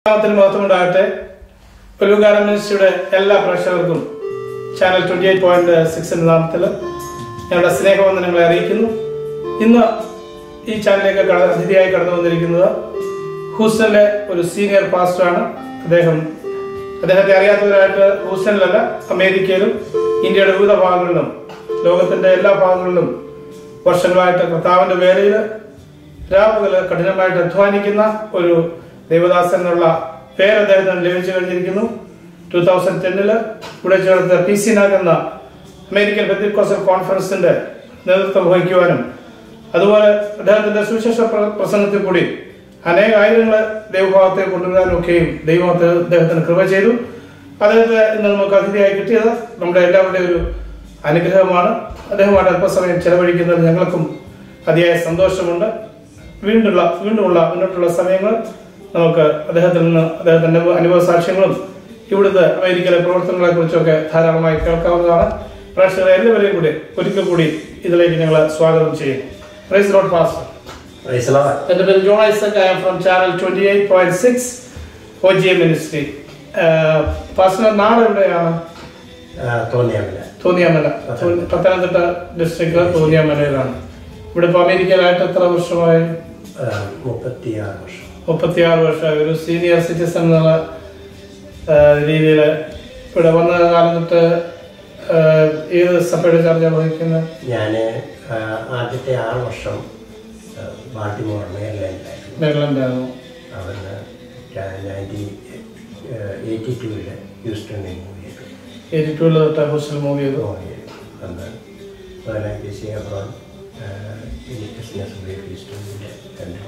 നാമത്തിന് മഹത്വമുണ്ടാകട്ടെ പുല്ലുകാരൻ മിനിസ്ട്രിയുടെ എല്ലാ പ്രേക്ഷകർക്കും ചാനൽ ട്വന്റി എയ്റ്റ് പോയിന്റ് സിക്സിന്റെ നാമത്തിൽ ഞങ്ങളുടെ സ്നേഹവന്ദനങ്ങളെ അറിയിക്കുന്നു ഇന്ന് ഈ ചാനലിലേക്ക് കട- അതിഥിയായി കടന്നു വന്നിരിക്കുന്നത് ഹൂസ്റ്റണിലെ ഒരു സീനിയർ പാസ്റ്ററാണ് അദ്ദേഹം അദ്ദേഹത്തെ അറിയാത്തവരായിട്ട് ഹൂസ്റ്റണിലല്ല അമേരിക്കയിലും ഇന്ത്യയുടെ വിവിധ ഭാഗങ്ങളിലും ലോകത്തിന്റെ എല്ലാ ഭാഗങ്ങളിലും വർഷങ്ങളായിട്ട് കർത്താവിന്റെ വേലയിൽ രാവുകൾ കഠിനമായിട്ട് അധ്വാനിക്കുന്ന ഒരു ദൈവദാസൻ എന്നുള്ള പേര് അദ്ദേഹത്തിന് ലഭിച്ചു കഴിഞ്ഞിരിക്കുന്നു ടൂ തൗസൻഡ് ടെന്നില് ഇവിടെ ചേർത്ത് പി സി നാഗ് എന്ന അമേരിക്കൻ പെത്തിക്കോസൽ കോൺഫറൻസിന്റെ നേതൃത്വം വഹിക്കുവാനും അതുപോലെ അദ്ദേഹത്തിന്റെ സുവിശേഷ പ്ര- പ്രസംഗത്തിൽ കൂടി അനേക ആയിരങ്ങളെ ദൈവഭാഗത്തെ കൊണ്ടുവരാനും ഒക്കെയും ദൈവം അദ്ദേഹ- അദ്ദേഹത്തിന് കൃപ ചെയ്തു അദ്ദേഹത്തെ ഇന്ന് നമുക്ക് അതിഥിയായി കിട്ടിയത് നമ്മുടെ എല്ലാവരുടെയും ഒരു അനുഗ്രഹമാണ് അദ്ദേഹമായിട്ട് അല്പസമയം ചെലവഴിക്കുന്നതിൽ ഞങ്ങൾക്കും അതിയായ സന്തോഷമുണ്ട് വീണ്ടുള്ള വീണ്ടുമുള്ള മുന്നോട്ടുള്ള സമയങ്ങൾ നമുക്ക് അദ്ദേഹത്തിൽ നിന്ന് അദ്ദേഹത്തിന്റെ അനുഭവ സാക്ഷ്യങ്ങളും ഇവിടുത്തെ അമേരിക്കയിലെ പ്രവർത്തനങ്ങളെ കുറിച്ചൊക്കെ ധാരാളമായി കേൾക്കാവുന്നതാണ് പ്രേക്ഷകരെ എല്ലാവരെയും കൂടി ഒരിക്കൽ കൂടി ഇതിലേക്ക് ഞങ്ങൾ സ്വാഗതം ചെയ്യും praise lord pastor Praise the Lord. എന്റെ പേര് John Isaac I am from channel twenty eight point six O G M ministry pastor നാട് എവിടെയാണ് ആ, തോന്നിയാവില്ല തോന്നിയാമല തോന്നി- പത്തനംതിട്ട ഡിസ്ട്രിക്ട് തോന്നിയാമലയിലാണ് ഇവിടെ ഇപ്പോൾ അമേരിക്കയിലായിട്ട് എത്ര വർഷമായി മുപ്പത്തിയാറ് വർഷം മുപ്പത്തിയാറ് വർഷമായി ഒരു സീനിയർ സിറ്റിസൺ എന്നുള്ള രീതിയിൽ ഇവിടെ വന്ന കാലം തൊട്ട് ആ, ഏത് സഭയുടെ ചാർജാണ് വഹിക്കുന്നത് ഞാൻ ആദ്യത്തെ ആറ് വർഷം ആ, ബാൾട്ടിമോർ മേർലൻഡിലായിരുന്നു മേഖലണ്ടായിരുന്നു അവിടുന്ന് നയൻറ്റീൻ എയ്റ്റി ടൂവിൽ ഹ്യൂസ്റ്റണിൽ മൂവ് ചെയ്തു എയ്റ്റി ടൂവിൽ തൊട്ട് ഹോസ്റ്റൽ മൂവ് ചെയ്തു മൂവ് ചെയ്തു അന്ന് അതുപോലെ പി സി അബ്രോൺ ബിസിനസ് ഹ്യൂസ്റ്റണിൻ്റെ എൻ്റെ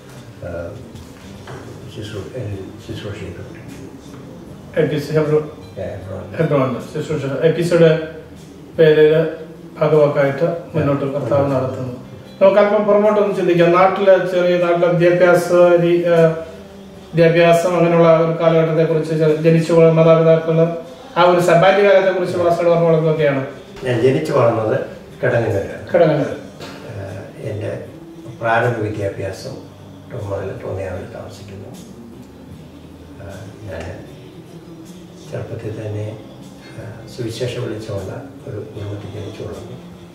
ശുശ്രൂ ശുശ്രൂഷ ചെയ്തിട്ടുണ്ട് എപ്പിസോഡ് അബ്രോൺ ഹെബ്രോണ്ട് ശുശ്രൂഷ എപ്പിസോഡ് പേരിൽ ഭാഗവാക്കായിട്ട് മുന്നോട്ട് കർത്താവ് നടത്തുന്നു നമുക്ക് അല്പം പുറമോട്ടൊന്ന് ചിന്തിക്കാം നാട്ടിലെ ചെറിയ നാട്ടിലെ വിദ്യാഭ്യാസ രീ- ആ, വിദ്യാഭ്യാസം അങ്ങനെയുള്ള ഒരു കാലഘട്ടത്തെ കുറിച്ച് ജനിച്ചു വളർന്ന മാതാപിതാക്കള് ആ ഒരു സബാല്യകാലത്തെ കുറിച്ച് വളർച്ചയുടെ ഓർമ്മകളൊക്കെയാണ് ഞാൻ ജനിച്ചു വളർന്നത് കിടങ്ങനൂരാണ് ഘടകങ്ങൾ ആഹ് എൻ്റെ പ്രാരംഭ വിദ്യാഭ്യാസം മുതൽ തോന്നിയാവിൽ താമസിക്കുന്നു ആഹ് ഞാൻ ചെറുപ്പത്തിൽ തന്നെ ആഹ് സുവിശേഷ വിളിച്ചുള്ള ഒരു കുടുംബത്തിൽ ജനിച്ചു വളർന്നു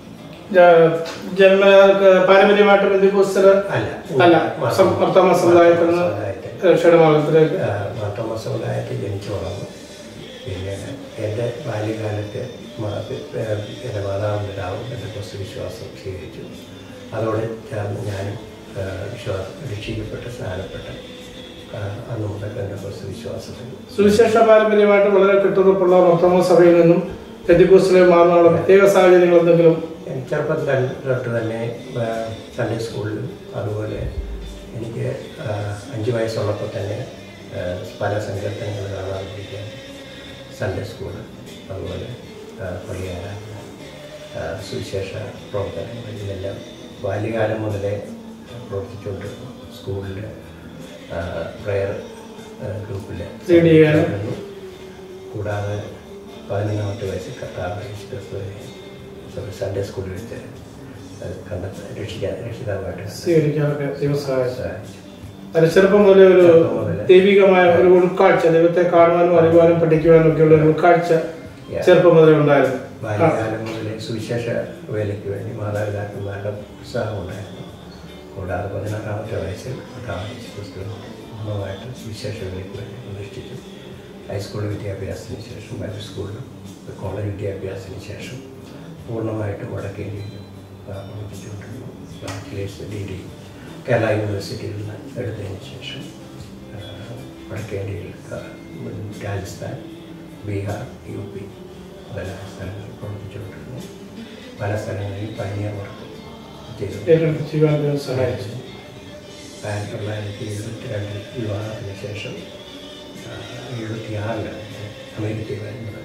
ജന്മ പാരമ്പര്യമായിട്ട് ബന്ധുക്കോസ്തര് അല്ല അല്ല സം- മർത്തോമ സമുദായത്തിൽ നിന്ന് സമുദായത്തിൽ ക്ഷണമാകത്തിലേക്ക് മാർത്തോമ സമുദായത്തിൽ ജനിച്ചു വളർന്നു പിന്നെ എൻ്റെ ബാല്യകാലത്ത് മാ- ഏഹ് എൻ്റെ മാതാവിൻ്റെ രാവും എൻ്റെ ക്രിസ്തു വിശ്വാസം സ്വീകരിച്ചു അതോടെ ചേർന്ന് ഞാനും ഏഹ് വിശ്വാസം രക്ഷിക്കപ്പെട്ട് സ്നാനപ്പെട്ട് ഏഹ് അന്ന് മുതൽ എൻ്റെ ക്രിസ്തു വിശ്വാസത്തിൽ സുവിശേഷ പാരമ്പര്യമായിട്ട് വളരെ കെട്ടുറപ്പുള്ള മർത്തോമ സഭയിൽ നിന്നും പെന്തിക്കോസ്റ്റിലേക്ക് മാറുന്നുള്ള പ്രത്യേക സാഹചര്യങ്ങൾ എന്തെങ്കിലും എനിക്ക് ചെറുപ്പത്തിൽ തന്നെ തൊട്ട് തന്നെ ഏഹ് സൺഡേ സ്കൂളിലും അതുപോലെ എനിക്ക് ഏഹ് അഞ്ച് വയസ്സുള്ളപ്പോൾ തന്നെ ഏഹ് പല സങ്കീർത്തനങ്ങൾ കാണാൻ പഠിക്കാൻ സൺഡേ സ്കൂൾ അതുപോലെ ഏഹ് പള്ളിയാരാധന ഏഹ് സുവിശേഷ പ്രവർത്തനങ്ങൾ ഇതെല്ലാം ബാല്യകാലം മുതലേ പ്രവർത്തിച്ചുകൊണ്ടിരുന്നു സ്കൂളിൽ പ്രെയർ ഗ്രൂപ്പിൽ ലീഡ് ചെയ്യാനും. കൂടാതെ പതിനൊന്നാമത്തെ വയസ്സിൽ കർത്താവ് യേശു ക്രിസ്തുവിനെ സൺഡേ സ്കൂളിൽ വെച്ച് കണ്ടെത്താൻ രക്ഷിക്കാൻ രക്ഷിതാവായിട്ട് സ്വീകരിക്കാനൊക്കെ ദൈവം സഹായിച്ചു സഹായിച്ചു അത് ചെറുപ്പം മുതലേ ഒരു ചെറുപ്പം മുതലേ. ദൈവികമായ ഒരു ഉൾക്കാഴ്ച ദൈവത്തെ കാണുവാനും അറിയുവാനും പഠിക്കുവാനും ഒക്കെയുള്ള ഒരു ഉൾക്കാഴ്ച Yeah. ചെറുപ്പം മുതലേ ഉണ്ടായിരുന്നു ആ, ബാല്യകാലം മുതലേ സുവിശേഷ വേലയ്ക്ക് വേണ്ടി മാതാപിതാക്കന്മാരുടെ ഉത്സാഹമുണ്ടായിരുന്നു കൂടാതെ പതിനാറാമത്തെ വയസ്സിൽ കർത്താവ് യേശു ക്രിസ്തു പൂർണ്ണമായിട്ട് സുവിശേഷ വേലയ്ക്ക് വേണ്ടി പ്രതിഷ്ഠിച്ചു ഹൈസ്കൂൾ വിദ്യാഭ്യാസത്തിന് ശേഷം ബൈബിൾ സ്കൂളിലും കോളേജ് വിദ്യാഭ്യാസത്തിന് ശേഷം പൂർണ്ണമായിട്ട് വടക്കേന്ത്യയിലും പ്രവർത്തിച്ചുകൊണ്ടിരുന്നു ബാച്ചിലേഴ്സ് ഡിഗ്രി കേരള യൂണിവേഴ്സിറ്റിയിൽ നിന്ന് എടുത്തതിന് ശേഷം ആ, വടക്കേന്ത്യയിൽ ആ, രാജസ്ഥാൻ ബീഹാർ യു പി പല സ്ഥലങ്ങളിൽ പ്രവർത്തിച്ചുകൊണ്ടിരുന്നു പല സ്ഥലങ്ങളിൽ പനിയർ വർക്ക് ചെയ്തു ഏറ്റെടുത്ത് ചെയ്യുവാൻ ദൈവം സഹായിച്ചു ആയിരത്തി തൊള്ളായിരത്തി എഴുപത്തി രണ്ടിൽ വിവാഹത്തിന് ശേഷം എഴുപത്തി ആറിലാണ് അമേരിക്കയിൽ വരുന്നത്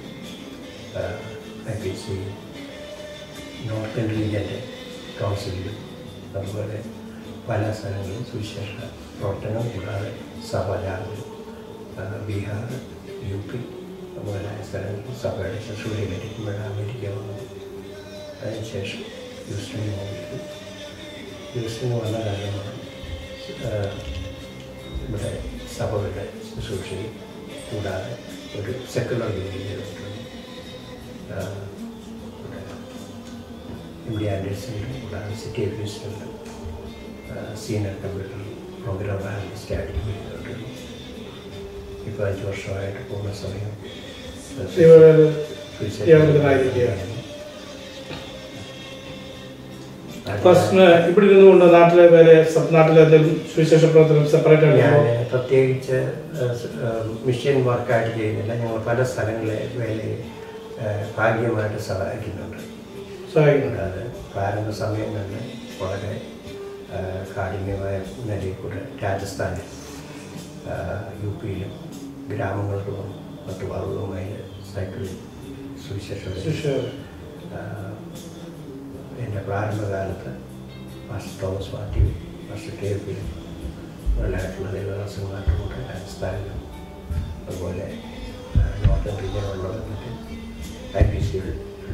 ഐ പി സി നോർത്തേൺ റീജിയൻ്റെ കൗൺസിലിലും അതുപോലെ പല സ്ഥലങ്ങളിലും സുവിശേഷ പ്രവർത്തനം കൂടാതെ സഭരാവിൽ ബീഹാർ യു പി അതുപോലായ സ്ഥലങ്ങളിൽ സഭയുടെ ശുശ്രൂഷയിലിരിക്കുമ്പോഴാണ് അമേരിക്ക വന്നത് അതിനുശേഷം ഹ്യൂസ്റ്റണിൽ പോയിട്ട് ഹ്യൂസ്റ്റണിൽ വന്ന കാലമാണ് ഇവിടെ സഭകളുടെ ശുശ്രൂഷയും കൂടാതെ ഒരു സെക്കുലർ ജോലി ചെയ്തിട്ടുണ്ട് ആ, ഇവിടെ എം ഡി ആൻഡേഴ്സിലും കൂടാതെ സിറ്റി ഓഫ് ഹ്യൂസ്റ്റണിലും സീനിയർ കമ്പ്യൂട്ടർ പ്രോഗ്രാം ആനലിസ്റ്റ് ആയിട്ട് ജോലി ചെയ്തിട്ടുണ്ട് ഇപ്പോൾ അഞ്ച് വർഷമായിട്ട് പൂർണ്ണ സമയം ദൈവവേല യാതൊരുതനായിരിക്കുകയാണ്. ഫസ്റ്റിന് ഇവിടെ ഇരുന്നുകൊണ്ട് നാട്ടിലെ വേറെ സബ് നാട്ടിലെ എന്തെങ്കിലും സുവിശേഷ പ്രവർത്തനം സെപ്പറേറ്റ് ഞാൻ ആയിട്ട് പ്രത്യേകിച്ച് മിഷൻ വർക്കായിട്ട് ചെയ്യുന്നില്ല ഞങ്ങൾ പല സ്ഥലങ്ങളിലെ വേലയിൽ ഏഹ്, ഭാഗ്യമായിട്ട് സഹായിക്കുന്നുണ്ട് സഹായിക്കുന്നുണ്ട് കൂടാതെ പ്രാരംഭ സമയങ്ങളിൽ വളരെ ഏഹ്, കാഠിന്യമായ നിലയിൽ കൂടെ രാജസ്ഥാനിൽ ഏഹ്, യു പിയിലും ഗ്രാമങ്ങളിലും മറ്റു ഭാഗങ്ങളുമായി സൈക്കിളിൽ സുവിശേഷം സുവിശേഷം ആഹ് എൻ്റെ പ്രാരംഭകാലത്ത് master Thomas Matthew master K P മുതലായിട്ടുള്ള ദേവദാസന്മാരുടെ കൂടെ രാജസ്ഥാനിലും അതുപോലെ ആഹ് നോർത്തേൺ റീജിയനുള്ള മറ്റ് ഐ പി സിയിൽ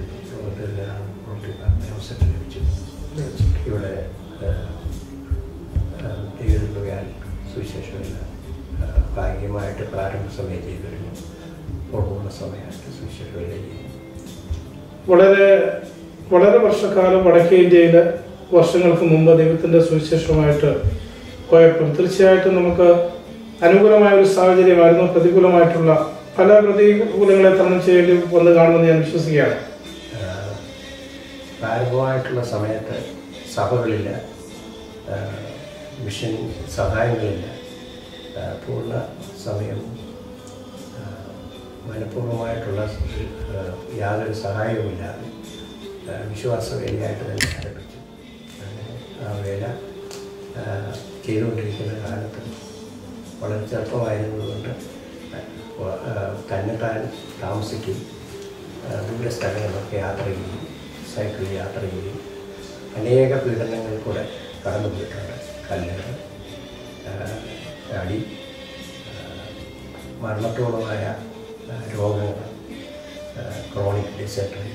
അവസരം ലഭിച്ചു ഇവിടെ ആഹ്, ആഹ് ദൈവകൃപയാൽ സുവിശേഷമെല്ലാം ആഹ് ഭാഗ്യമായിട്ട് പ്രാരംഭ സമയം ചെയ്തിരുന്നു ഇപ്പോൾ പൂർണ്ണ സമയമായിട്ട് സുവിശേഷമെല്ലാം ചെയ്യുന്നു വളരെ വളരെ വർഷക്കാലം വടക്കേ ഇന്ത്യയിൽ വർഷങ്ങൾക്ക് മുമ്പ് ദൈവത്തിന്റെ സുവിശേഷമായിട്ട് പോയപ്പോൾ തീർച്ചയായിട്ടും നമുക്ക് അനുകൂലമായ ഒരു സാഹചര്യമായിരുന്നു പ്രതികൂലമായിട്ടുള്ള പല പ്രതികൂലങ്ങളെ തരണം ചെയ്യേണ്ടി വന്ന് കാണുമെന്ന് ഞാൻ വിശ്വസിക്കുകയാണ് ആഹ് പ്രാരംഭമായിട്ടുള്ള സമയത്ത് സഭകളില്ല ആഹ് മിഷൻ സഹായങ്ങളില്ല ആഹ് പൂർണ്ണ സമയം ആഹ് മനഃപൂർവ്വമായിട്ടുള്ള ആഹ് യാതൊരു സഹായവുമില്ലാതെ ആഹ് വിശ്വാസ വേലയായിട്ട് തന്നെ ആരംഭിച്ചു അങ്ങനെ ആ വേല ആഹ് ചെയ്തുകൊണ്ടിരിക്കുന്ന കാലത്ത് വളരെ ചെറുപ്പമായിരുന്നതുകൊണ്ട് ആഹ് തന്നെ താൻ താമസിക്കും ആഹ് ദൂര സ്ഥലങ്ങളിലൊക്കെ യാത്ര ചെയ്യും സൈക്കിളിൽ യാത്ര ചെയ്യും അനേക പീഡനങ്ങൾ കൂടെ കടന്നു പോയിട്ടുണ്ട് കല്ലുകൾ ആഹ് അടി ആഹ് മരണത്തോളമായ ആഹ് രോഗങ്ങൾ ക്രോണിക് ഡിസെൻട്രി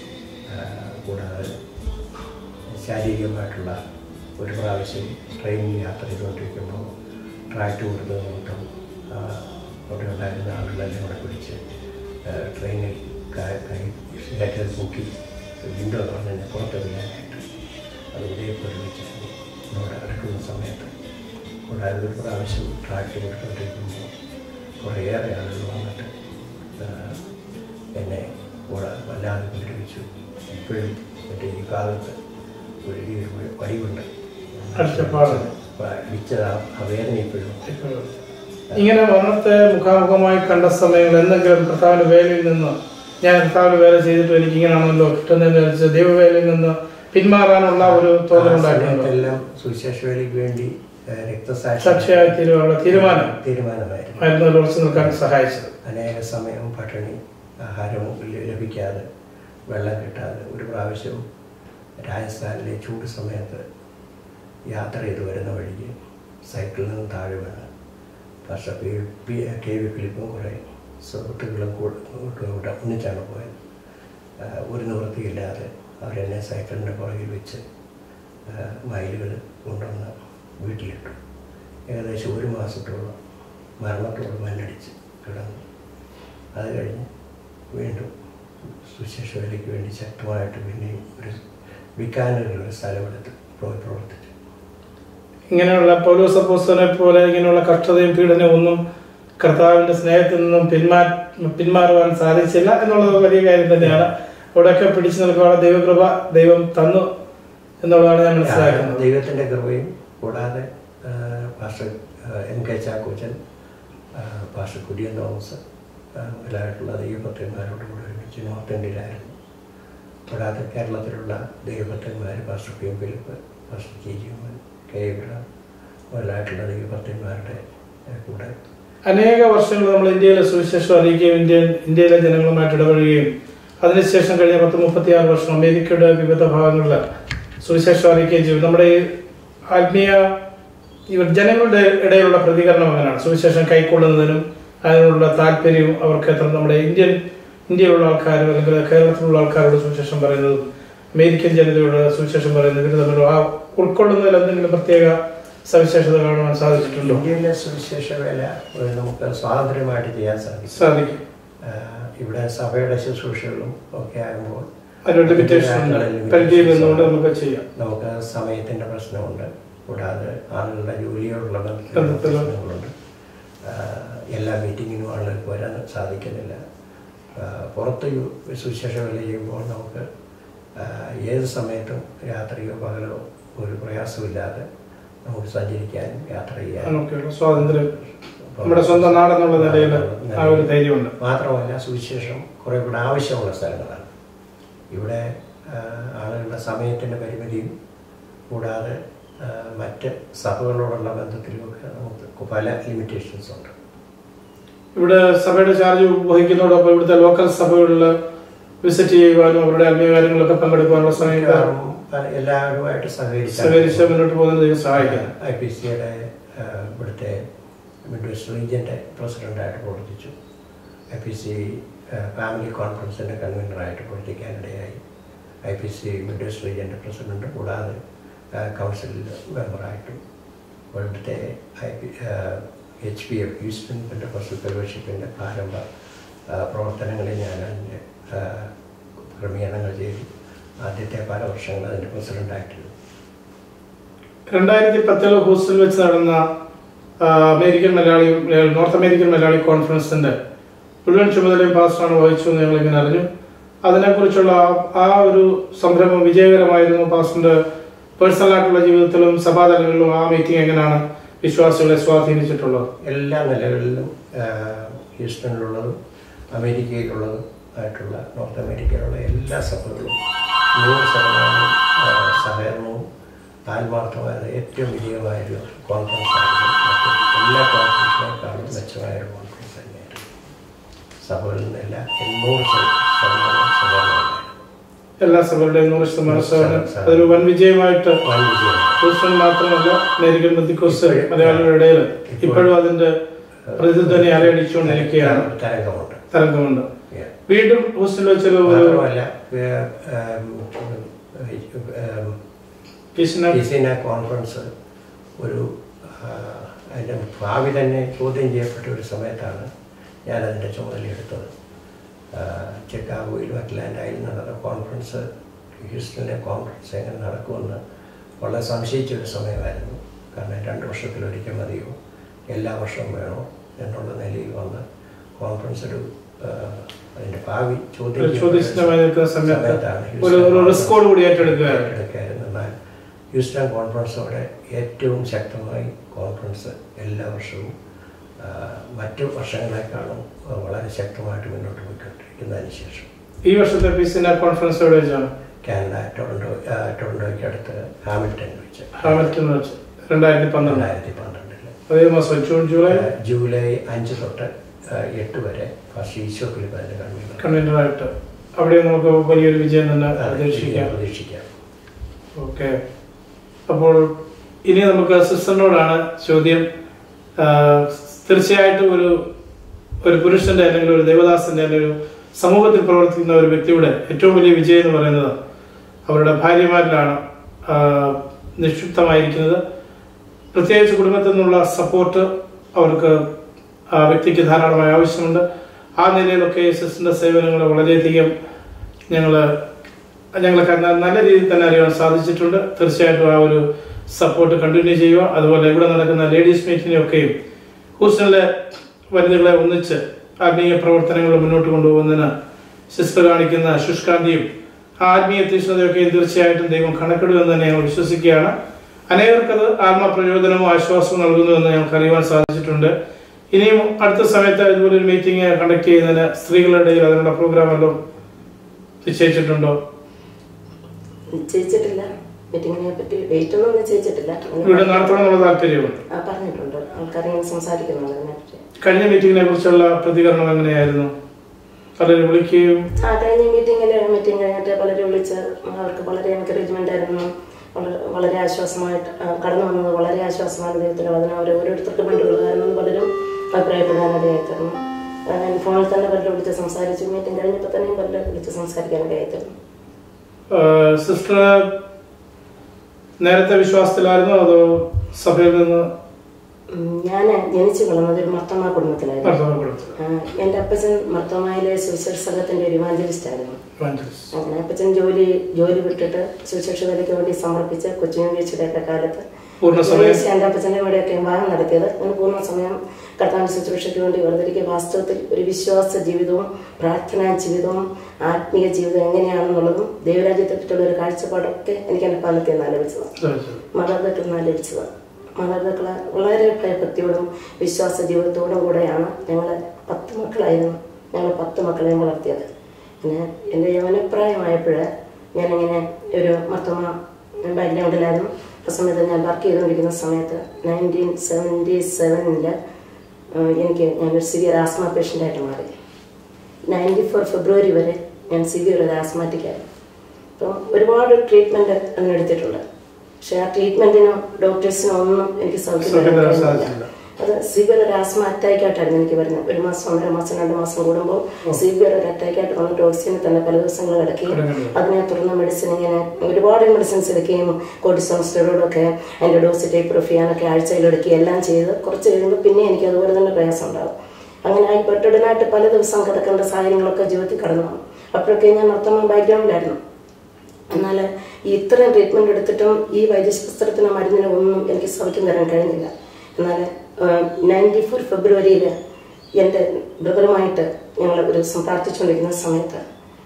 കൂടാതെ ശാരീരികമായിട്ടുള്ള ഒരു പ്രാവശ്യം ട്രെയിനിൽ യാത്ര ചെയ്തുകൊണ്ടിരിക്കുമ്പോൾ ട്രാക്ട് കൊടുത്തത് നിമിത്തം ആ, അവിടെ ഉണ്ടായിരുന്ന ആളുകളെല്ലാം കൂടെ പിടിച്ച് ആ, ട്രെയിനിൽ ക- കൈ കയറ്റൽ പൊക്കി വിൻഡോ തുറന്നെ പുറത്തെറിയാനായിട്ട് അത് ഇതേപോലെ വെച്ചിരുന്നു ഇവിടെ അടുക്കുന്ന സമയത്ത് കൂടാതെ ഒരു പ്രാവശ്യം ട്രാക്ട് കൊടുത്തുകൊണ്ടിരിക്കുമ്പോൾ കുറേയേറെ ആളുകൾ വന്നിട്ട് ആ, എന്നെ കൂടെ വല്ലാതെ ഉപദ്രവിച്ചു ഇപ്പോഴും മറ്റേ ഈ കാലത്ത് ഒരു ഈ ഒരു വടിവുണ്ട് അടിച്ചപ്പാട്. അടിച്ചത് ആ- ആ വേദന ഇപ്പോഴും ഇങ്ങനെ മരണത്തെ മുഖാമുഖമായി കണ്ട സമയങ്ങൾ എന്തെങ്കിലും കർത്താവിന്റെ വേലയിൽ നിന്ന് ഞാൻ കർത്താവിന്റെ വേല ചെയ്തിട്ട് എനിക്ക് ഇങ്ങനെയാണല്ലോ കിട്ടുന്നതെന്ന് വെച്ച് ദൈവവേലയിൽ നിന്ന് പിന്മാറാനുള്ള ഒരു തോന്നലുണ്ടായിട്ടുണ്ട് സമയത്തെല്ലാം സുവിശേഷ വേലയ്ക്ക് വേണ്ടി ഏഹ്, രക്തസാക്ഷി സാക്ഷിയായി തീരുവാനുള്ള തീരുമാനം തീരുമാനമായിരുന്നു ആയിരുന്നു ഉറച്ചു നിൽക്കാൻ സഹായിച്ചത് അനേക സമയം പട്ടിണി ആഹാരം ല- ലഭിക്കാതെ വെള്ളം കിട്ടാതെ ഒരു പ്രാവശ്യം രാജസ്ഥാനിലെ ചൂട് സമയത്ത് യാത്ര ചെയ്ത് വരുന്ന വഴിക്ക് സൈക്കിളിൽ നിന്ന് താഴെ വീണ് പക്ഷേ പി പി കെ വി ഫിലിപ്പും കുറേ സുഹൃത്തുക്കളും കൂടെ കൂടെ ഒന്നിച്ചാണ് പോയത് ആ, ഒരു നിവൃത്തിയില്ലാതെ അവരെന്നെ സൈക്കിളിൻ്റെ പുറകിൽ വെച്ച് മൈലുകൾ കൊണ്ടുവന്ന് വീട്ടിലിട്ടു ഏകദേശം ഒരു മാസത്തോളം മരണത്തോളം മല്ലടിച്ച് കിടന്നു അത് കഴിഞ്ഞ് വീണ്ടും സുശേഷ വേലയ്ക്ക് വേണ്ടി ശക്തമായിട്ട് പിന്നെയും ഒരു വിൽക്കാനുള്ള ഒരു സ്ഥലമെടുത്ത് പോയി പ്രവർത്തിച്ചു ഇങ്ങനെയുള്ള പൗലോസ് അപ്പോസ്തലനെ പോലെ ഇങ്ങനെയുള്ള കഷ്ടതയും പീഡനവും ഒന്നും കർത്താവിന്റെ സ്നേഹത്തിൽ നിന്നും പിന്മാ പിന്മാറുവാൻ സാധിച്ചില്ല എന്നുള്ളത് വലിയ കാര്യം തന്നെയാണ് അവിടെയൊക്കെ പിടിച്ചു നിൽക്കുവാനുള്ള ദൈവകൃപ ദൈവം തന്നു എന്നുള്ളതാണ് ഞാൻ മനസ്സിലാക്കുന്നത് ദൈവത്തിൻ്റെ കൃപയും കൂടാതെ ആ, പാസ്റ്റർ ആ, എം കെ ചാക്കോച്ചൻ ആ, പാസ്റ്റർ കുര്യൻ തോമസ് ആ, മുതലായിട്ടുള്ള ദൈവഭക്തന്മാരോട് കൂടെ ഒരുമിച്ച് നോർത്ത് ഇന്ത്യയിലായിരുന്നു കൂടാതെ കേരളത്തിലുള്ള ദൈവഭക്തന്മാർ pastor P M Philip pastor G G Oommen K Ibrahim മുതലായിട്ടുള്ള ദൈവഭക്തന്മാരുടെ ആ, കൂടെ അനേക വർഷങ്ങൾ നമ്മൾ ഇന്ത്യയിലെ സുവിശേഷം അറിയിക്കുകയും ഇന്ത്യ ഇന്ത്യയിലെ ജനങ്ങളുമായിട്ട് ഇടപഴകുകയും അതിനുശേഷം കഴിഞ്ഞ പത്ത് മുപ്പത്തിയാറ് വർഷം അമേരിക്കയുടെ വിവിധ ഭാഗങ്ങളിൽ സുവിശേഷം അറിയിക്കുകയും ചെയ്തു നമ്മുടെ ഈ ആത്മീയ ഇവർ ജനങ്ങളുടെ ഇടയിലുള്ള പ്രതികരണം അങ്ങനെയാണ് സുവിശേഷം കൈക്കൊള്ളുന്നതിനും അതിനുള്ള താല്പര്യവും അവർക്ക് എത്ര നമ്മുടെ ഇന്ത്യൻ ഇന്ത്യയിലുള്ള ആൾക്കാർ അല്ലെങ്കിൽ കേരളത്തിലുള്ള ആൾക്കാരോട് സുവിശേഷം പറയുന്നതും അമേരിക്കൻ ജനതയോട് സുവിശേഷം പറയുന്നതും ഇവർ തമ്മിൽ ആ ഉൾക്കൊള്ളുന്നതിൽ എന്തെങ്കിലും പ്രത്യേക സവിശേഷത കാണുവാൻ സാധിച്ചിട്ടുണ്ടോ ഇന്ത്യയിലെ സുവിശേഷ വേല ഒരു നമുക്ക് സ്വാതന്ത്ര്യമായിട്ട് ചെയ്യാൻ സാധിക്കും സാധിക്കും ആഹ് ഇവിടെ സഭയുടെ ശുശ്രൂഷകളും ഒക്കെ ആകുമ്പോൾ അതിന് ലിമിറ്റേഷൻ ഉണ്ട് പരിധിയിൽ നിന്നുകൊണ്ട് നമുക്ക് ചെയ്യാം നമുക്ക് സമയത്തിൻ്റെ പ്രശ്നമുണ്ട് കൂടാതെ ആളുകളുടെ ജോലിയോടുള്ള ബന്ധത്തിലുള്ള ബന്ധത്തിലുള്ള- പ്രശ്നങ്ങളുണ്ട് ആഹ് എല്ലാ മീറ്റിങ്ങിനും ആളുകൾക്ക് വരാൻ സാധിക്കുന്നില്ല ആഹ് പുറത്ത് യു- സുവിശേഷ വേല ചെയ്യുമ്പോൾ നമുക്ക് ആഹ് ഏത് സമയത്തും രാത്രിയോ പകലോ ഒരു പ്രയാസമില്ലാതെ നമുക്ക് സഞ്ചരിക്കാനും യാത്ര ചെയ്യാനും നമുക്കുള്ള സ്വാതന്ത്ര്യം നമ്മുടെ സ്വന്തം നാടെന്നുള്ള നിലയിൽ ആ ഒരു ധൈര്യമുണ്ട് മാത്രമല്ല സുവിശേഷം കുറെ കൂടെ ആവശ്യമുള്ള സ്ഥലങ്ങളാണ് ഇവിടെ ആ, ആളുകളുടെ സമയത്തിൻ്റെ പരിമിതിയും കൂടാതെ ആ, മറ്റ് സഭകളോടുള്ള ബന്ധത്തിലുമൊക്കെ നമുക്ക് പല ലിമിറ്റേഷൻസ് ഉണ്ട് ഇവിടെ സഭയുടെ ചാർജ് വഹിക്കുന്നതോടൊപ്പം ഇവിടുത്തെ ലോക്കൽ സഭകളിൽ വിസിറ്റ് ചെയ്യുവാനും അവരുടെ ആത്മീയ കാര്യങ്ങളൊക്കെ പങ്കെടുക്കുവാനുള്ള സമയം കാരണം പല എല്ലാവരുമായിട്ട് സഹകരിച്ച് സഹകരിച്ച് മുന്നോട്ട് പോകുന്നത് ദൈവം സഹായിക്കാം ഐ പി സിയുടെ ഇവിടുത്തെ മിഡ് വെസ്റ്റ് റീജിയൻ്റെ പ്രസിഡൻ്റായിട്ട് പ്രവർത്തിച്ചു ഐ പി സി ഫാമിലി കോൺഫറൻസിൻ്റെ കൺവീനറായിട്ട് പ്രവർത്തിക്കാനിടയായി I P C mid west റീജിയൻ്റെ പ്രസിഡന്റ് കൂടാതെ കൗൺസിൽ മെമ്പറായിട്ടും ഇവിടുത്തെ I P H P F eastern pentecostal ഫെലോഷിപ്പിൻ്റെ പ്രാരംഭ ആ, പ്രവർത്തനങ്ങളിൽ ഞാൻ അതിൻ്റെ ആ, ക്രമീകരണങ്ങൾ ചെയ്തു ആദ്യത്തെ പല വർഷങ്ങൾ അതിൻ്റെ പ്രസിഡൻ്റായിട്ടിരുന്നു രണ്ടായിരത്തി പത്തിൽ ഹൂസ്റ്റണിൽ വെച്ച് നടന്ന ആ, അമേരിക്കൻ മലയാളി ഏ, നോർത്ത് അമേരിക്കൻ മലയാളി കോൺഫറൻസിന്റെ മുഴുവൻ ചുമതലയും പാസ്റ്ററാണ് വഹിച്ചു എന്ന് ഞങ്ങൾ ഇങ്ങനെ അറിഞ്ഞു അതിനെക്കുറിച്ചുള്ള ആ- ആ ഒരു സംരംഭം വിജയകരമായിരുന്നു പാസ്റ്ററിന്റെ പേഴ്സണൽ ആയിട്ടുള്ള ജീവിതത്തിലും സഭാതലങ്ങളിലും ആ മീറ്റിംഗ് എങ്ങനെയാണ് വിശ്വാസികളെ സ്വാധീനിച്ചിട്ടുള്ളത് എല്ലാ നിലകളിലും ആ, ഹ്യൂസ്റ്റണിലുള്ളതും അമേരിക്കയിലുള്ളതും ആയിട്ടുള്ള നോർത്ത് അമേരിക്കയിലുള്ള എല്ലാ സഭകളും നൂറ് ശതമാനം ആ, സഹകരണവും ആത്മാർത്ഥമായ ഏറ്റവും വിജയമായൊരു കോൺഫറൻസ് ആയിരുന്നു മറ്റ് എല്ലാ കോൺഫറൻസിനേക്കാളും മെച്ചമായ ഒരു കോൺഫറൻസ് തന്നെയായിരുന്നു സഭകളിൽ നിന്നെല്ലാം നൂറ് ശത- ശതമാനം സഹകരണമുണ്ടായിരുന്നു എല്ലാ സഭകളുടെയും നൂറ് ശതമാനം സഹകരണം അതൊരു വൻ വിജയമായിട്ട് വൻ വിജയമാണ് ഹൂസ്റ്റൺ മാത്രമല്ല അമേരിക്കൻ ബന്ധുക്കോസ് മലയാളികളുടെ ഇടയിൽ ഇപ്പോഴും അതിന്റെ പ്രതിധ്വനി അലയടിച്ചുകൊണ്ടിരിക്കുകയാണ് തരംഗമുണ്ട് തരംഗമുണ്ട് Yeah. വീണ്ടും ഹൂസ്റ്റണിൽ വെച്ചൊരു ഒരു മാത്രമല്ല ഏഹ്, ഏം, ഏം, കിഷ്ണ ഇസിന കോൺഫറൻസ് ഒരു ആ, അതിൻ്റെ ഭാവി തന്നെ ചോദ്യം ചെയ്യപ്പെട്ട ഒരു സമയത്താണ് ഞാൻ അതിൻ്റെ ചുമതലയെടുത്തത് ആ, ചിക്കാഗോയിലും അറ്റ്ലാന്റയിലും നടന്ന കോൺഫറൻസ് ഹ്യൂസ്റ്റണിലെ കോൺഫറൻസ് എങ്ങനെ നടക്കുമെന്ന് വളരെ സംശയിച്ചൊരു സമയമായിരുന്നു കാരണം രണ്ട് വർഷത്തിലൊരിക്കൽ മതിയോ എല്ലാ വർഷവും വേണോ എന്നുള്ള നിലയിൽ വന്ന് കോൺഫറൻസ് ഒരു ആ, അതിൻ്റെ ഭാവി ചോദ്യം ഒരു ചെയ്യപ്പെട്ട ചോദ്യചിഹ്നമായി നിൽക്കുന്ന സമയത്ത് സമയത്താണ് ഒരു ഒരു ഹ്യൂസ്റ്റൺ റിസ്കോട് കൂടി ഏറ്റെടുക്കുകയായിരുന്നു ഏറ്റെടുക്കുകയായിരുന്നു എന്നാൽ ഹ്യൂസ്റ്റൺ കോൺഫറൻസോടെ ഏറ്റവും ശക്തമായി കോൺഫറൻസ് എല്ലാ വർഷവും ആ, മറ്റു വർഷങ്ങളെക്കാളും വളരെ ശക്തമായിട്ട് മുന്നോട്ട് പോയിക്കൊണ്ടിരിക്കുന്നതിന് ശേഷം ഈ വർഷത്തെ പിസിന കോൺഫറൻസ് എവിടെ വെച്ചാണ് കാനഡ ടൊറൻഡോ ആ, ടൊറൻഡോയ്ക്ക് അടുത്ത് ഹാമിൽട്ടൺ വെച്ച് ഹാമിൽട്ടൺ വെച്ച് രണ്ടായിരത്തി പന്ത്രണ്ട് രണ്ടായിരത്തി പന്ത്രണ്ടില് അതേ മാസം ജൂൺ ജൂലൈ ആ, ജൂലൈ അഞ്ച് തൊട്ട് ആ, എട്ട് വരെ ഫസ്റ്റ് ഈശോ ഫിലിപ്പിന്റെ കൺവീനർ കൺവീനറായിട്ട് അവിടെ നമുക്ക് വലിയൊരു വിജയം തന്നെ പ്രതീക്ഷിക്കാം പ്രതീക്ഷിക്കാം ഓക്കെ അപ്പോൾ ഇനി നമുക്ക് സിസ്റ്ററിനോടാണ് ചോദ്യം ആ, തീർച്ചയായിട്ടും ഒരു ഒരു പുരുഷന്റെ അല്ലെങ്കിൽ ഒരു ദേവദാസന്റെ അല്ലെങ്കിൽ ഒരു സമൂഹത്തിൽ പ്രവർത്തിക്കുന്ന ഒരു വ്യക്തിയുടെ ഏറ്റവും വലിയ വിജയം എന്ന് പറയുന്നത് അവരുടെ ഭാര്യമാരിലാണ് ആ, നിക്ഷിപ്തമായിരിക്കുന്നത് പ്രത്യേകിച്ച് കുടുംബത്തിൽ നിന്നുള്ള സപ്പോർട്ട് അവർക്ക് ആ വ്യക്തിക്ക് ധാരാളമായി ആവശ്യമുണ്ട് ആ നിലയിലൊക്കെ സിസ്റ്ററിന്റെ സേവനങ്ങൾ വളരെയധികം ഞങ്ങൾ ഞങ്ങൾക്ക് ന- നല്ല രീതിയിൽ തന്നെ അറിയാൻ സാധിച്ചിട്ടുണ്ട് തീർച്ചയായിട്ടും ആ ഒരു സപ്പോർട്ട് കണ്ടിന്യൂ ചെയ്യുക അതുപോലെ ഇവിടെ നടക്കുന്ന ലേഡീസ് മീറ്റിനെയൊക്കെയും ഹൂസ്റ്റണിലെ വനിതകളെ ഒന്നിച്ച് ആത്മീയ പ്രവർത്തനങ്ങൾ മുന്നോട്ട് കൊണ്ടുപോകുന്നതിന് സിസ്റ്റർ കാണിക്കുന്ന ശുഷ്കാന്തിയും ആ ആത്മീയ തീക്ഷ്ണതയൊക്കെയും തീർച്ചയായിട്ടും ദൈവം കണക്കിടുമെന്ന് തന്നെ ഞങ്ങൾ വിശ്വസിക്കുകയാണ് അനേകർക്കത് ആത്മപ്രചോദനവും ആശ്വാസവും നൽകുന്നുവെന്ന് ഞങ്ങൾക്ക് അറിയുവാൻ സാധിച്ചിട്ടുണ്ട് ഇനിയും അടുത്ത സമയത്ത് ഇതുപോലെ ഒരു മീറ്റിംഗ് കണ്ടക്ട് ചെയ്യുന്നതിന് സ്ത്രീകളുടെ ഇടയിൽ അതിനുള്ള പ്രോഗ്രാം വല്ലതും നിശ്ചയിച്ചിട്ടുണ്ടോ നിശ്ചയിച്ചിട്ടില്ല മീറ്റിങ്ങിനെ പറ്റി ഡേറ്റ് ഒന്നും നിശ്ചയിച്ചിട്ടില്ല ഇവിടെ നടത്തണമെന്നുള്ള താല്പര്യമുണ്ട് ആ പറഞ്ഞിട്ടുണ്ട് ആൾക്കാരിങ്ങനെ സംസാരിക്കുന്നുണ്ട് അതിനെപ്പറ്റി കഴിഞ്ഞ മീറ്റിങ്ങിനെ കുറിച്ചുള്ള പ്രതികരണം എങ്ങനെയായിരുന്നു പലരും വിളിക്കുകയും ആ കഴിഞ്ഞ മീറ്റിങ്ങിൽ മീറ്റിംഗ് കഴിഞ്ഞിട്ട് പലരും വിളിച്ച് അവർക്ക് വളരെ എൻകറേജ്മെന്റ് ആയിരുന്നു വളരെ വളരെ ആശ്വാസമായിട്ട് ആ, കടന്നു വന്നത് വളരെ ആശ്വാസമാണ് ദൈവത്തിന് അതിന് അവർ ഓരോരുത്തർക്ക് വേണ്ടിയുള്ളതായിരുന്നു പലരും അഭിപ്രായപ്പെടാനിടയായിത്തീർന്നു ആ, ഞാൻ ഫോണിൽ തന്നെ പലരും വിളിച്ച് സംസാരിച്ചു മീറ്റിംഗ് കഴിഞ്ഞപ്പോൾ തന്നെയും പലരും വിളിച്ച് സംസാരിക്കാനിടയായിത്തീർന്നു സിസ്റ്റർ നേരത്തെ വിശ്വാസത്തിലായിരുന്നോ അതോ സഭയിൽ നിന്ന് ഞാൻ ജനിച്ചു വളർന്നത് ഒരു മർത്തമ കുടുംബത്തിലായിരുന്നു ഭർത്താവ് കൊടുത്തത് ആ, എൻ്റെ അപ്പച്ചൻ മർത്തമായിലെ സുവിശേഷ സംഘത്തിന്റെ ഒരു ഇവാഞ്ചലിസ്റ്റ് ആയിരുന്നു Evangelist. അങ്ങനെ അപ്പച്ചൻ ജോലി ജോലി വിട്ടിട്ട് സുവിശേഷ വേലയ്ക്ക് വേണ്ടി സമർപ്പിച്ച് കൊച്ചുമീഴ്ചയുടെയൊക്കെ കാലത്ത് പൂർണ്ണ സമയം ഞാൻ എൻ്റെ അപ്പച്ചൻ്റെ കൂടെയൊക്കെ വിവാഹം നടത്തിയത് അങ്ങനെ പൂർണ്ണ സമയം കർത്താവിൻ്റെ ശുശ്രൂഷയ്ക്ക് വേണ്ടി വേർതിരിക്കുക വാസ്തവത്തിൽ ഒരു വിശ്വാസ ജീവിതവും പ്രാർത്ഥനാ ജീവിതവും ആത്മീയ ജീവിതവും എങ്ങനെയാണെന്നുള്ളതും ദൈവരാജ്യത്തെ പറ്റിയുള്ള ഒരു കാഴ്ചപ്പാടൊക്കെ എനിക്ക് എൻ്റെ പാലത്തിൽ നിന്ന് ലഭിച്ചതാണ് ചോദിച്ചത്. മാതാപിതാക്കളിൽ നിന്ന് ലഭിച്ചത് മാതാപിതാക്കളെ വളരെ ഭയഭക്തിയോടും വിശ്വാസ ജീവിതത്തോടും കൂടെയാണ് ഞങ്ങൾ പത്ത് മക്കളായിരുന്നു ഞങ്ങൾ പത്ത് മക്കളെയും വളർത്തിയത് പിന്നെ എൻ്റെ യൗവനപ്രായമായപ്പോൾ ഞാനിങ്ങനെ ഒരു മർത്തമ ബാക്ക്ഗ്രൗണ്ടിലായിരുന്നു ആ സമയത്ത് ഞാൻ വർക്ക് ചെയ്തുകൊണ്ടിരിക്കുന്ന സമയത്ത് നയൻറ്റീൻ സെവൻറ്റി സെവനിൽ എനിക്ക് ഞാനൊരു സിവിയർ ആസ്മ പേഷ്യൻ്റായിട്ട് മാറി നയൻറ്റി ഫോർ ഫെബ്രുവരി വരെ ഞാൻ സിവിയർ ഒരു ആസ്മാറ്റിക് ആയിരുന്നു അപ്പം ഒരുപാട് ട്രീറ്റ്മെൻറ്റ് അതിനെടുത്തിട്ടുണ്ട് പക്ഷെ ആ ട്രീറ്റ്മെൻറ്റിനോ ഡോക്ടേഴ്സിനോ ഒന്നും എനിക്ക് സൗകര്യം സൗഖ്യം തരാൻ കഴിഞ്ഞില്ല. സാധിച്ചില്ല. അത് സിവിയർ ഒരു ആസ്മ അറ്റാക്കായിട്ടായിരുന്നു എനിക്ക് വരുന്നത് ഒരു മാസം ഒന്നര മാസം രണ്ട് മാസം കൂടുമ്പോൾ സിവിയർ ഒരു അറ്റാക്കായിട്ട് വന്നിട്ട് ഓക്സിജനിൽ തന്നെ പല ദിവസങ്ങൾ കിടക്കുകയും കിടക്കുകയും. അതിനെ തുടർന്ന് മെഡിസിൻ ഇങ്ങനെ ഒരുപാട് മെഡിസിൻസ് എടുക്കുകയും കോർട്ടിസോൺ സ്റ്റെറോയിഡൊക്കെ അതിൻ്റെ ഡോസ് ടൈപ്പ് ചെയ്യാനൊക്കെ ആഴ്ചയിൽ എടുക്കുകയും എല്ലാം ചെയ്ത് കുറച്ച് കഴിയുമ്പോൾ പിന്നെ എനിക്ക് അതുപോലെ തന്നെ പ്രയാസം ഉണ്ടാവും അങ്ങനെ ആയി പെട്ടടനായിട്ട് പല ദിവസം കിടക്കേണ്ട സാഹചര്യങ്ങളൊക്കെ ജീവിതത്തിൽ കടന്നു വന്നു അപ്പോഴൊക്കെ ഞാൻ നർത്തമ ബാക്ക്ഗ്രൗണ്ടിലായിരുന്നു എന്നാൽ ഈ ഇത്രയും ട്രീറ്റ്മെൻറ്റ് എടുത്തിട്ടും ഈ വൈദ്യശാസ്ത്രത്തിനോ മരുന്നിനോ ഒന്നും എനിക്ക് സൗഖ്യം തരാൻ കഴിഞ്ഞില്ല എന്നാൽ നയൻറ്റി ഫോർ ഫെബ്രുവരിയിൽ എൻ്റെ ബ്രദറുമായിട്ട് ഞങ്ങൾ ഒരു ദിവസം പ്രാർത്ഥിച്ചുകൊണ്ടിരിക്കുന്ന സമയത്ത്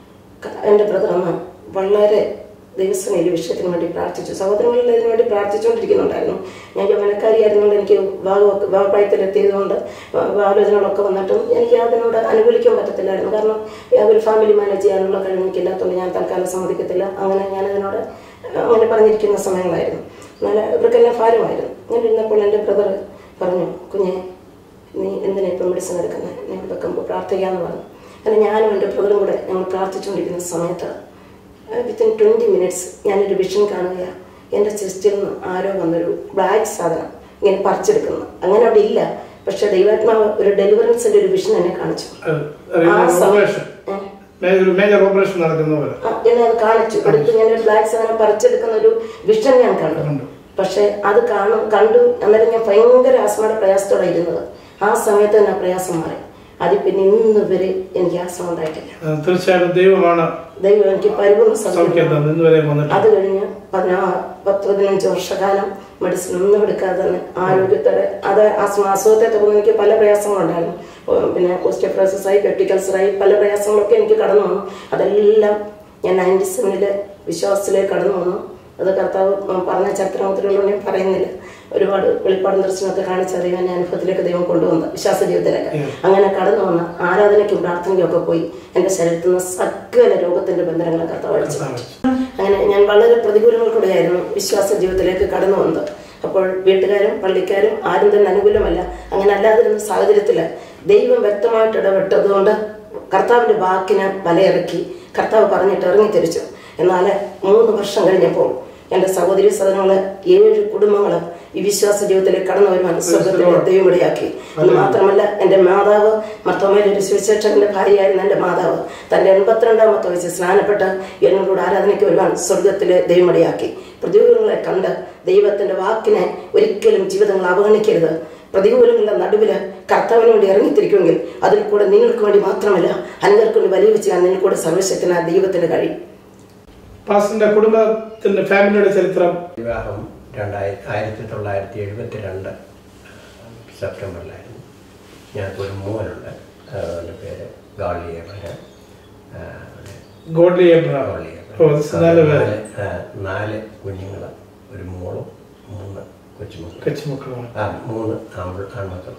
ക- എൻ്റെ ബ്രദർ അന്ന് വളരെ ദൈവസ്ഥനെ ഈ വിഷയത്തിന് വേണ്ടി പ്രാർത്ഥിച്ചു സഹോദരങ്ങളിൽ ഇതിനു വേണ്ടി പ്രാർത്ഥിച്ചുകൊണ്ടിരിക്കുന്നുണ്ടായിരുന്നു ഞാൻ യൗവനക്കാരിയായിരുന്നുകൊണ്ട് എനിക്ക് വിവാഹമൊക്കെ വിവാഹപ്രായത്തിലെത്തിയതുകൊണ്ട് വ- ആലോചനകളൊക്കെ വന്നിട്ടും എനിക്ക് അതിനോട് അനുകൂലിക്കാൻ പറ്റത്തില്ലായിരുന്നു കാരണം ആ ഒരു ഫാമിലി മാനേജ് ചെയ്യാനുള്ള കഴിവ് എനിക്കില്ലാത്തതുകൊണ്ട് ഞാൻ തൽക്കാലം സമ്മതിക്കത്തില്ല അങ്ങനെ ഞാൻ അതിനോട് അങ്ങനെ പറഞ്ഞിരിക്കുന്ന സമയങ്ങളായിരുന്നു എന്നാൽ ഇവർക്കെല്ലാം ഭാരമായിരുന്നു അങ്ങനെ ഇരുന്നപ്പോൾ എൻ്റെ ബ്രദർ പറഞ്ഞു കുഞ്ഞെ നീ എന്തിനാ ഇപ്പം മെഡിസിൻ എടുക്കുന്നത് നീ ഇതൊക്കെ പ്രാർത്ഥിക്കാമെന്ന് പറഞ്ഞു അങ്ങനെ ഞാനും എൻ്റെ ബ്രദറും കൂടെ ഞങ്ങൾ പ്രാർത്ഥിച്ചുകൊണ്ടിരിക്കുന്ന സമയത്ത് വിത്തിൻ ട്വൻറ്റി മിനിറ്റ്സ് ഞാനൊരു വിഷൻ കാണുകയാണ് എൻ്റെ ചെസ്റ്റിൽ നിന്ന് ആരോ വന്നൊരു ബ്ലാക്ക് സാധനം ഇങ്ങനെ പറിച്ചെടുക്കുന്നു അങ്ങനെ അവിടെ ഇല്ല പക്ഷെ ദൈവാത്മാവ് ഒരു ഡെലിവറൻസിൻ്റെ ഒരു വിഷൻ എന്നെ കാണിച്ചു അത് അറിയില്ല, ആ സമയം- ഓപ്പറേഷൻ ഏ? മേജർ ഒരു മേജർ ഓപ്പറേഷൻ നടക്കുന്ന പോലെ ആ, എന്നെ അത് കാണിച്ചു അടുത്ത് ഞാൻ ഒരു ബ്ലാക്ക് സാധനം പറിച്ചെടുക്കുന്ന ഒരു വിഷൻ ഞാൻ കണ്ടു കണ്ടു. പക്ഷെ അത് കാണും കണ്ടു അന്നേരം ഞാൻ ഭയങ്കര ആസ്മയുടെ പ്രയാസത്തോടെ ഇരുന്നത് ആ സമയത്ത് തന്നെ ആ പ്രയാസം മാറി അതിൽ പിന്നെ ഇന്ന് വരെ എനിക്ക് ആസ്മ ഉണ്ടായിട്ടില്ല ആ, തീർച്ചയായിട്ടും ദൈവമാണ് ദൈവം എനിക്ക് പരിപൂർണ്ണ സൗഖ്യം സൗഖ്യം തന്നത് ഇന്ന് വരെ വന്നിട്ട് അത് കഴിഞ്ഞ് പതിനാ പത്ത് പതിനഞ്ച് വർഷക്കാലം മെഡിസിൻ ഒന്നും എടുക്കാതെ തന്നെ ആരോഗ്യത്തോടെ അത് ആസ്മ അസുഖത്തെ തുടർന്ന് എനിക്ക് പല പ്രയാസങ്ങളുണ്ടായിരുന്നു ഓ, പിന്നെ ഓസ്റ്റിയോപ്രോസിസായി പെപ്റ്റിക്കൽസറായി പല പ്രയാസങ്ങളൊക്കെ എനിക്ക് കടന്നു വന്നു അതെല്ലാം ഞാൻ നയൻറ്റി സെവനിലെ വിശ്വാസത്തിലേക്ക് കടന്നു വന്നു അത് കർത്താവ് ഉം, പറഞ്ഞ ചരിത്രത്തിലുള്ള ഞാൻ പറയുന്നില്ല ഒരുപാട് വെളിപ്പാടും ദർശനമൊക്കെ കാണിച്ച ദൈവം എന്നെ അനുഭവത്തിലേക്ക് ദൈവം കൊണ്ടുവന്നു വിശ്വാസ ജീവിതത്തിലേക്ക് അങ്ങനെ കടന്നു വന്ന് ആരാധനയ്ക്കും പ്രാർത്ഥനയ്ക്കും ഒക്കെ പോയി എൻ്റെ ശരീരത്തിൽ നിന്ന് സകല രോഗത്തിന്റെ ബന്ധനങ്ങളെ കർത്താവ് അടിച്ചു മാറ്റി. അങ്ങനെ ഞാൻ വളരെ പ്രതികൂലങ്ങൾക്കൂടെയായിരുന്നു വിശ്വാസ ജീവിതത്തിലേക്ക് കടന്നു വന്നത് അപ്പോൾ വീട്ടുകാരും പള്ളിക്കാരും ആരും തന്നെ അനുകൂലമല്ല അങ്ങനെ അല്ലാതിരുന്ന സാഹചര്യത്തിൽ ദൈവം വ്യക്തമായിട്ട് ഇടപെട്ടതുകൊണ്ട് കർത്താവിന്റെ വാക്കിന് വലയിറക്കി കർത്താവ് പറഞ്ഞിട്ട് ഇറങ്ങി തിരിച്ചു എന്നാൽ മൂന്ന് വർഷം കഴിഞ്ഞപ്പോൾ എൻ്റെ സഹോദരി സദനങ്ങള് ഏഴ് കുടുംബങ്ങൾ ഈ വിശ്വാസ ജീവിതത്തിലേക്ക് കടന്നു വരുവാൻ സ്വർഗത്തിലെ ദൈവമിടയാക്കി അത് മാത്രമല്ല എൻ്റെ മാതാവ് മർത്തോമയിൽ ഒരു സുവിശേഷകന്റെ ഭാര്യയായിരുന്ന എൻ്റെ മാതാവ് തൻ്റെ എൺപത്തിരണ്ടാമത്തെ വയസ്സിൽ സ്നാനപ്പെട്ട് എന്നോട് ആരാധനയ്ക്ക് വരുവാൻ സ്വർഗത്തിലെ ദൈവമിടയാക്കി പ്രതികൂലങ്ങളെ കണ്ട് ദൈവത്തിന്റെ വാക്കിനെ ഒരിക്കലും ജീവിതങ്ങൾ അവഗണിക്കരുത് പ്രതികൂലങ്ങളുടെ നടുവില് കർത്താവിന് വേണ്ടി ഇറങ്ങിത്തിരിക്കുമെങ്കിൽ അതിൽ കൂടെ നിങ്ങൾക്ക് വേണ്ടി മാത്രമല്ല അന്യർക്ക് വേണ്ടി വലിയ ചെയ്യാൻ നിന്നെ കൂടെ സർവശക്തനായ ദൈവത്തിന് കഴിയും പാസ്റ്ററിന്റെ കുടുംബത്തിന്റെ ഫാമിലിയുടെ ചരിത്രം വിവാഹം രണ്ടായിരത്തി ആയിരത്തി തൊള്ളായിരത്തി എഴുപത്തി രണ്ട് സെപ്റ്റംബറിലായിരുന്നു ഞങ്ങൾക്കൊരു മോനുണ്ട് അവൻ്റെ പേര് ഗാളി എബ്രഹാം ആ, അവന് ഗോഡ്ലി എബ്രഹാം ഗാളി ഓ അത് നാല് പേര് നാല് ആ, നാല് കുഞ്ഞുങ്ങൾ ഒരു മോളും മൂന്ന് കൊച്ചുമക്കളും കൊച്ചുമക്കളാണ് ആ മൂന്ന് ആൺപിൾ ആൺമക്കളും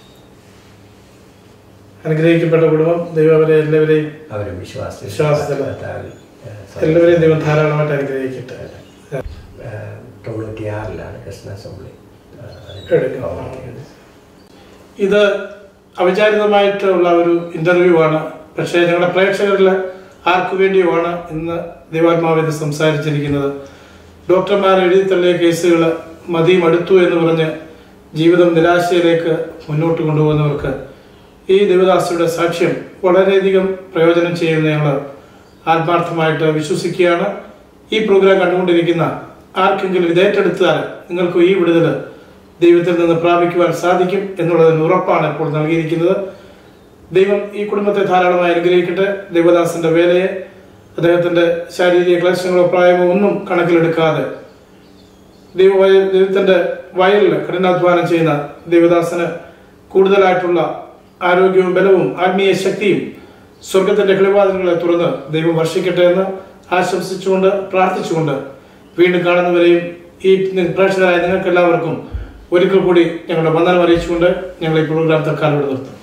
അനുഗ്രഹിക്കപ്പെട്ട കുടുംബം ദൈവം അവരെ എല്ലാവരെയും അവരും വിശ്വാസ വിശ്വാസത്തില്. കർത്താവിൽ, ആ, എല്ലാവരെയും ദൈവം ധാരാളമായിട്ട് അനുഗ്രഹിക്കട്ടെ ആ, തൊണ്ണൂറ്റിയാറിലാണ് കൃഷ്ണ അസംബ്ലി ആ, അതിന്റെ എടുക്കുന്നത്. ഓർമ്മ. ഇത് അവിചാരിതമായിട്ടുള്ള ഒരു ഇന്റർവ്യൂ ആണ് പക്ഷേ ഞങ്ങളുടെ പ്രേക്ഷകരിൽ ആർക്കു വേണ്ടിയുമാണ് ഇന്ന് ദൈവാത്മാവ് ഇത് സംസാരിച്ചിരിക്കുന്നത് ഡോക്ടർമാർ എഴുതി തള്ളിയ കേസുകൾ മതി മടുത്തു എന്ന് പറഞ്ഞ് ജീവിതം നിരാശയിലേക്ക് മുന്നോട്ട് കൊണ്ടുപോകുന്നവർക്ക് ഈ ദേവദാസയുടെ സാക്ഷ്യം വളരെയധികം പ്രയോജനം ചെയ്യുന്ന ഞങ്ങൾ ആത്മാർത്ഥമായിട്ട് വിശ്വസിക്കുകയാണ് ഈ പ്രോഗ്രാം കണ്ടുകൊണ്ടിരിക്കുന്ന ആർക്കെങ്കിലും ഇത് ഏറ്റെടുത്താൽ നിങ്ങൾക്ക് ഈ വിടുതൽ ദൈവത്തിൽ നിന്ന് പ്രാപിക്കുവാൻ സാധിക്കും എന്നുള്ളതിന് ഉറപ്പാണ് ഇപ്പോൾ നൽകിയിരിക്കുന്നത് ദൈവം ഈ കുടുംബത്തെ ധാരാളമായി അനുഗ്രഹിക്കട്ടെ ദൈവദാസന്റെ വേലയെ അദ്ദേഹത്തിന്റെ ശാരീരിക ക്ലേശങ്ങളോ പ്രായമോ ഒന്നും കണക്കിലെടുക്കാതെ ദൈവ ദൈവത്തിന്റെ വയലിൽ കഠിനാധ്വാനം ചെയ്യുന്ന ദൈവദാസന് കൂടുതലായിട്ടുള്ള ആരോഗ്യവും ബലവും ആത്മീയ ശക്തിയും സ്വർഗത്തിന്റെ കിളിവാതിലുകളെ തുറന്ന് ദൈവം വർഷിക്കട്ടെ എന്ന് ആശംസിച്ചുകൊണ്ട് പ്രാർത്ഥിച്ചുകൊണ്ട് വീണ്ടും കാണുന്നവരെയും ഈ പ്രേക്ഷകരായ നിങ്ങൾക്ക് എല്ലാവർക്കും ഒരിക്കൽ കൂടി ഞങ്ങളുടെ വന്ദനം അറിയിച്ചുകൊണ്ട് ഞങ്ങൾ ഈ പ്രോഗ്രാം തൽക്കാലം ഇവിടെ നിർത്തും